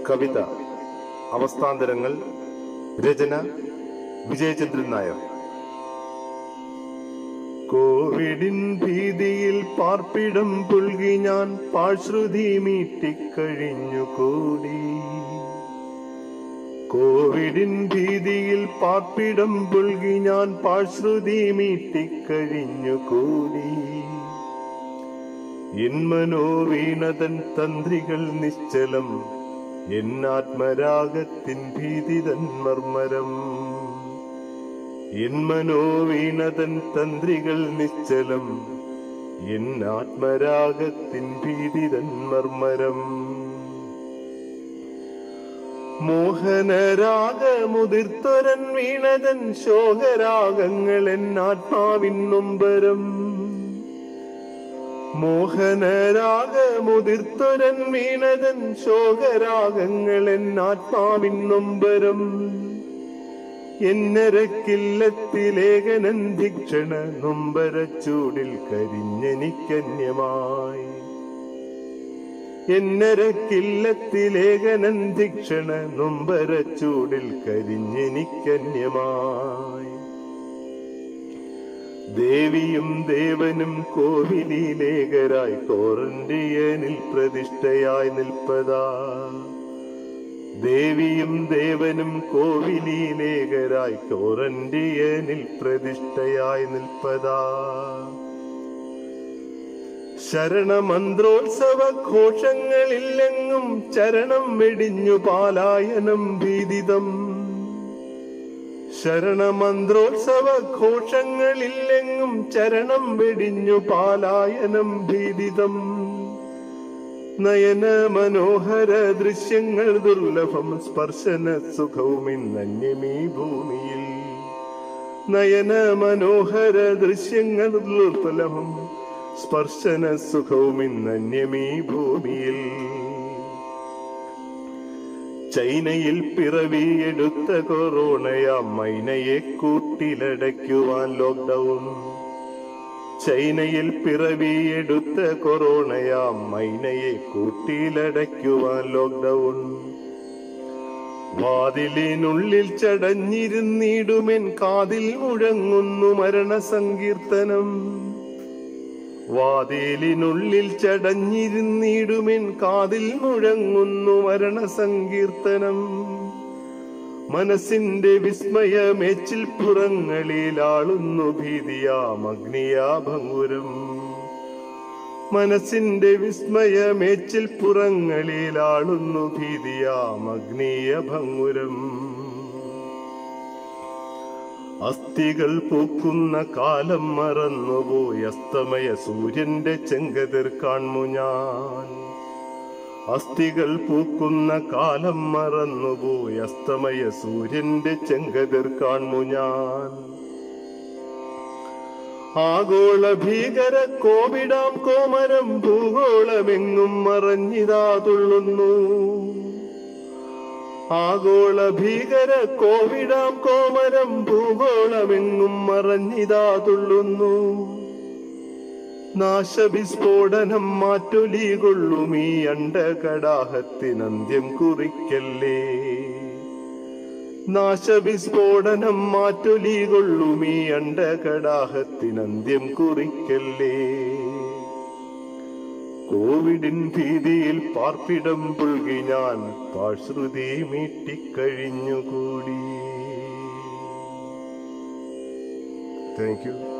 കവിത അവസ്ഥാന്തരങ്ങൾ രചന വിജയചന്ദ്രൻ നായർ കോവിഡിൻ ഭീതിയിൽ പാർപ്പിടം പുൽകി ഞാൻ പാഴ്ശ്രുതി മീട്ടിക്കഴിഞ്ഞു കൂടി കോവിഡിൻ ഭീതിയിൽ പാർപ്പിടം പുൽകി ഞാൻ പാഴ്ശ്രുതി മീട്ടിക്കഴിഞ്ഞു കൂടി എന്മനോ വീണതൻ തന്ത്രികൾ നിശ്ചലം എന്നാത്മരാഗത്തിൻ ഭീതിതൻ മർമരം എന്മനോ വീണതൻ തന്ത്രികൾ നിശ്ചലം എന്നാത്മരാഗത്തിൻ ഭീതിതൻ മർമരം മോഹനരാഗമുതിർത്തൊരൻ വീണതൻ ശോകരാഗങ്ങൾ എന്നാത്മാവിൻ നൊമ്പരം മോഹനരാഗമുതിർത്തൊരൻ വീണതൻ ശോകരാഗങ്ങൾ എന്നാത്മാവിൻ നൊമ്പരം എന്നരക്കില്ലത്തിലേഖനൻ ധിക്ഷണ നൊമ്പരച്ചൂടിൽ കരിഞ്ഞെനിക്കന്യമായി എന്നരക്കില്ലത്തിലേഖനൻ ധിക്ഷണ നൊമ്പരച്ചൂടിൽ കരിഞ്ഞെനിക്കന്യമായി ദേവിയും ദേവനും കോവിലിലേഖരായി കോറന്റിയനിൽ പ്രതിഷ്ഠയായി നിൽപ്പതാ ദേവിയും ദേവനും കോവിലിലേഖരായി കോറന്റിയനിൽ പ്രതിഷ്ഠയായി നിൽപ്പതാ ശരണമന്ത്രോത്സവ ഘോഷങ്ങളില്ലെങ്ങും ചരണം വെടിഞ്ഞു പാലായനം ഭീതിതം ശരണമന്ത്രോത്സവ ഘോഷങ്ങളില്ലെങ്ങും ചരണം വെടിഞ്ഞു പാലായനം ഭീതിതം നയന മനോഹര ദൃശ്യങ്ങൾ ദുർലഭം സ്പർശന സുഖവുമിന്നന്യമീ ഭൂമിയിൽ നയന മനോഹര ദൃശ്യങ്ങൾ ദുർലഭം സ്പർശന സുഖവുമിന്നന്യമീ ഭൂമിയിൽ ചൈനയിൽ പിറവിയെടുത്ത കൊറോണയാം മൈനയെ കൂട്ടിലടയ്ക്കുവാൻ ലോക്ക്ഡൗൺ ചൈനയിൽ പിറവിയെടുത്ത കൊറോണയാം മൈനയെ കൂട്ടിലടയ്ക്കുവാൻ ലോക്ക്ഡൗൺ വാതിലിനുള്ളിൽ ചടഞ്ഞിരുന്നിടുമെൻ കാതിൽ മുഴങ്ങുന്നു മരണസങ്കീർത്തനം വാതിലിനുള്ളിൽ ചടഞ്ഞിരുന്നിടുമെൻ കാതിൽ മുഴങ്ങുന്നു മരണസങ്കീർത്തനം മനസ്സിന്റെ വിസ്മയമേച്ചിൽ പുറങ്ങളിലാളുന്നു ഭീതിയാം അഗ്നിയാഭംഗുരം മനസ്സിന്റെ വിസ്മയമേച്ചിൽ പുറങ്ങളിലാളുന്നു ഭീതിയാം അഗ്നിയഭംഗുരം അസ്ഥികൾ പൂക്കുന്ന കാലം മറന്നുപോയി അസ്തമയ സൂര്യന്റെ ചെങ്കതിർ കാൺമു ഞാൻ അസ്ഥികൾ പൂക്കുന്ന കാലം മറന്നുപോയി അസ്തമയ സൂര്യന്റെ ചെങ്കതിർ കാൺമു ഞാൻ ആഗോള ഭീകര കോവിഡാം കോമരം ഭൂഗോളമെങ്ങും മറഞ്ഞിതാ തുള്ളുന്നു ആഗോള ഭീകര കോവിഡാം കോമരം ഭൂഗോളമെങ്ങും മറഞ്ഞിതാ തുള്ളുന്നു നാശവിസ്ഫോടനം മാറ്റൊലി കൊള്ളും ഈ അണ്ടകടാഹത്തിനന്ത്യം കുറിക്കല്ലേ നാശവിസ്ഫോടനം മാറ്റൊലി കൊള്ളും ഈ അണ്ടകടാഹത്തിനന്ത്യം കുറിക്കല്ലേ കോവിഡിൻ ഭീതിയിൽ പാർപ്പിടം പുൽകി ഞാൻ പാഴ്ശ്രുതി മീട്ടിക്കഴിഞ്ഞുകൂടി താങ്ക് യു